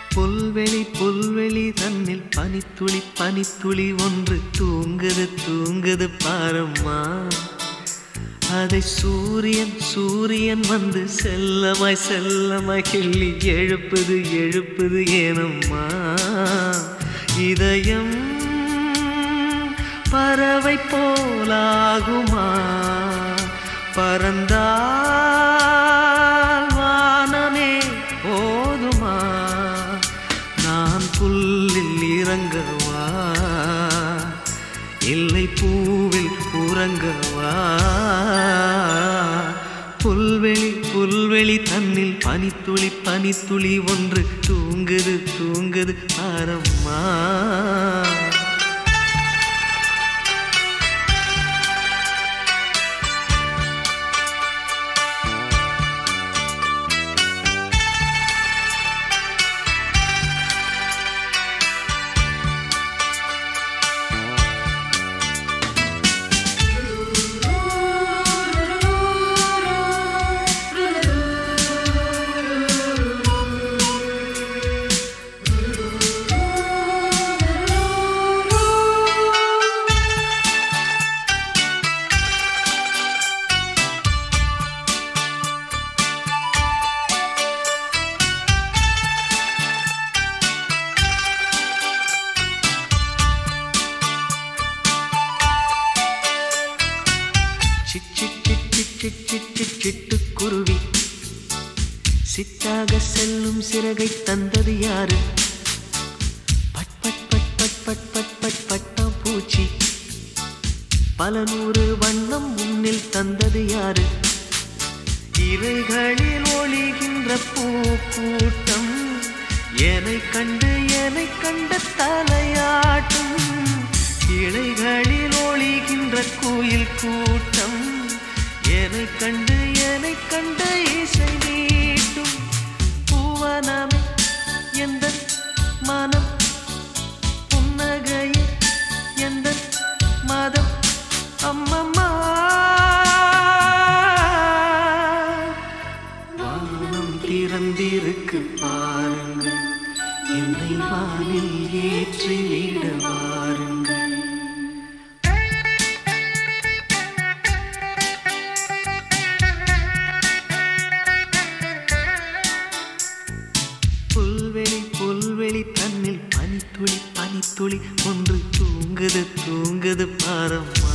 புல்வெளி புல்வெளி தன்னில் பனித்துளி பனித்துளி ஒன்று தூங்குது தூங்குது பாரம்மா அதை சூரியன் சூரியன் வந்து செல்லமாய் செல்லமாய் கிள்ளி எழுப்புது எழுப்புது ஏனம்மா இதயம் பறவை போலாகுமா பறந்தால் வானமே போதுமா நான் புல்லில் இறங்கவா இல்லை பூவில் உறங்கவா புல்வெளி புல்வெளி தன்னில் பனித்துளி பனித்துளி ஒன்று தூங்குது தூங்குது ஆரம்மா சிட் சிட் சிட் சிட் சிட் சிட் சிட் சிட்டுக்குருவி சிட்டாக செல்லும் சிறகை தந்தது யாரு பட் பட் பட் பட் பட் பட் பட் பட்டாம் பூச்சி பல நூறு வண்ணம் முன்னில் தந்தது யாரு இலைகளில் ஒளிகின்ற பூ கூட்டம் என்னை கண்டு என்னை கண்ட தலையாட்டும் இலைகளில் ஒளிகின்ற கோயில் கூட்டம் என்னை கண்டு என்னை கண்ட இசை நீட்டும் பூவனமே எந்த மனம் புன்னகையே எந்த மதம் அம்மம்மா வானம் திறந்திருக்கு பாருங்கள் என்னை வானில் ஏற்றி விட வாருங்கள் புல்வெளி புல்வெளி தன்னில் பனித்துளி பனித்துளி ஒன்று தூங்குது தூங்குது பாரம்மா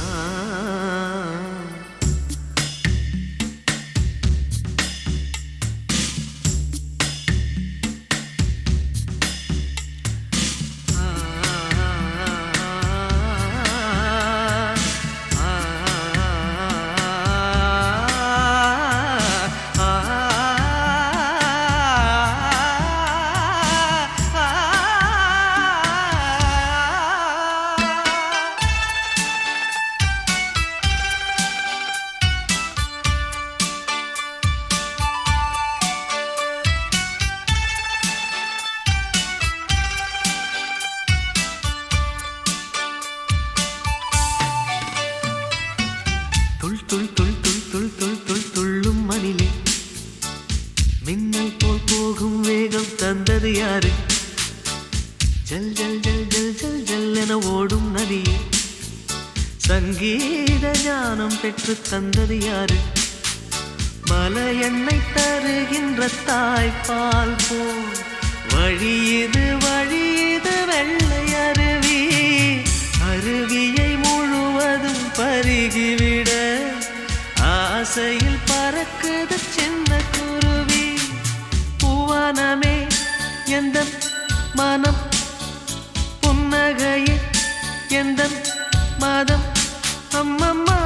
துள் துள் துள் துள் துள் துள் துள் துள்ளும் மணிலே மின்னல் போல் போகும் வேகம் தந்தது யாரு ஜல் ஜல் ஜல் ஜல் ஜல் ஜல் என ஓடும் நதியே சங்கீத ஞானம் பெற்று தந்தது யாரு மலை எண்ணெய் தருகின்ற தாய்ப்பால் போல் வழி இது வழி இது வெள்ளை அருவி அருவியை முழுவதும் பருகிவிட ஆசையில் பறக்குது சின்ன குருவி பூவனமே எந்த மனம் புன்னகையே எந்த மதம் அம்மம்மா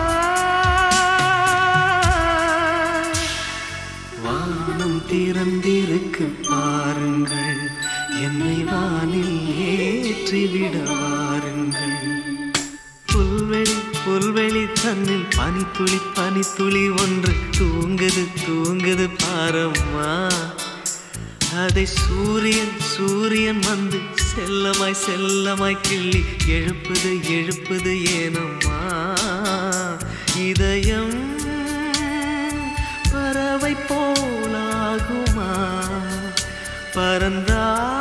வானம் திறந்திருக்கு பாருங்கள் என்னை வானில் ஏற்றிவிட வாருங்கள் புல்வெளி புல்வெளி தன்னில் பனித்துளி பனித்துளி ஒன்று தூங்குது தூங்குது பாரம்மா அதை சூரியன் சூரியன் வந்து செல்லமாய் செல்லமாய் கிள்ளி எழுப்புது எழுப்புது ஏனம்மா இதயம் பறவை போலாகுமா பறந்தா